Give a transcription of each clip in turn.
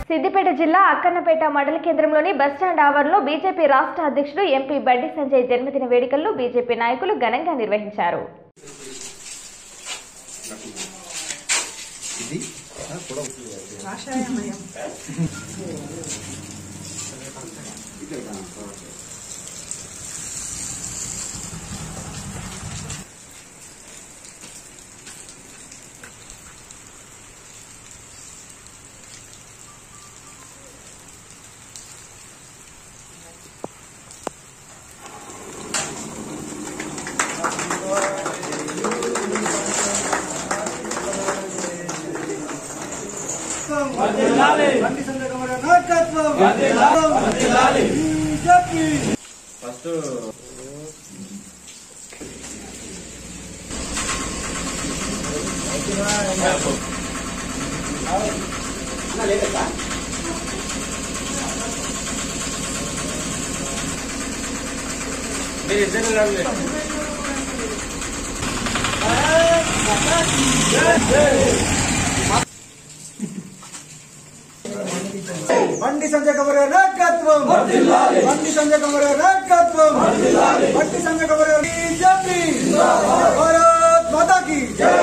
సిద్దిపేట జిల్లా అక్కన్నపేట మండల కేంద్రంలోని బస్టాండ్ ఆవరణలో బీజేపీ రాష్ట్ర అధ్యక్షుడు ఎంపీ బండి సంజయ్ జన్మదిన వేడుకలను బీజేపీ నాయకులు ఘనంగా నిర్వహించారు ఇది ఆ, కూడా బండి సంజయ్ కుమార్ గారి నాయకత్వం బీజేపీ ఫస్ట్ మీరు ఇద్దరు రండి బండి సంజయ్ కుమార్ గారి నాయకత్వం బండి సంజయ్ కుమార్ గారి నాయకత్వం బండి సంజయ్ కుమార్ గారి బీజేపీ భారత్ మాతాకి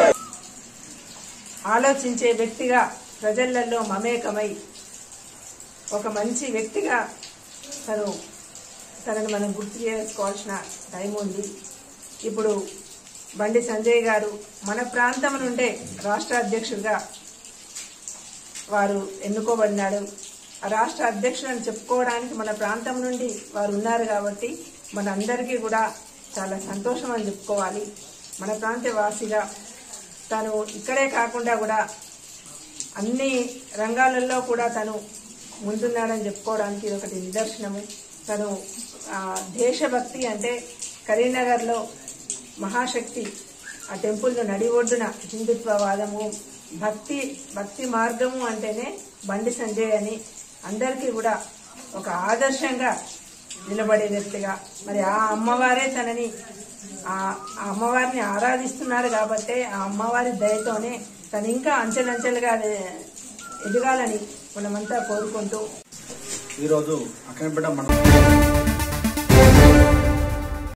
ఆలోచించే వ్యక్తిగా ప్రజలలో మమేకమై ఒక మంచి వ్యక్తిగా తను తనను మనం గుర్తు చేసుకోవాల్సిన టైం ఉంది ఇప్పుడు బండి సంజయ్ గారు మన ప్రాంతం నుండే రాష్ట్ర అధ్యక్షుడిగా వారు ఎన్నుకోబడినాడు ఆ రాష్ట్ర అధ్యక్షుడు అని చెప్పుకోవడానికి మన ప్రాంతం నుండి వారు ఉన్నారు కాబట్టి మనందరికీ కూడా చాలా సంతోషం అని చెప్పుకోవాలి మన ప్రాంత వాసిగా తను ఇక్కడే కాకుండా కూడా అన్ని రంగాలలో కూడా తను ముందున్నాడని చెప్పుకోవడానికి ఇది ఒకటి నిదర్శనము తను ఆ, దేశభక్తి అంటే కరీంనగర్లో మహాశక్తి ఆ టెంపుల్ను నడి ఒడ్డున హిందుత్వవాదము భక్తి భక్తి మార్గము అంటేనే బండి సంజయ్ అని అందరికీ కూడా ఒక ఆదర్శంగా నిలబడే వ్యక్తిగా మరి ఆ అమ్మవారే తనని ఆ ఆ అమ్మవారిని ఆరాధిస్తున్నారు కాబట్టి ఆ అమ్మవారి దయతోనే తను ఇంకా అంచెలంచెలుగా ఎదగాలని మనమంతా కోరుకుంటూ ఈరోజు అక్కనపేట మండలం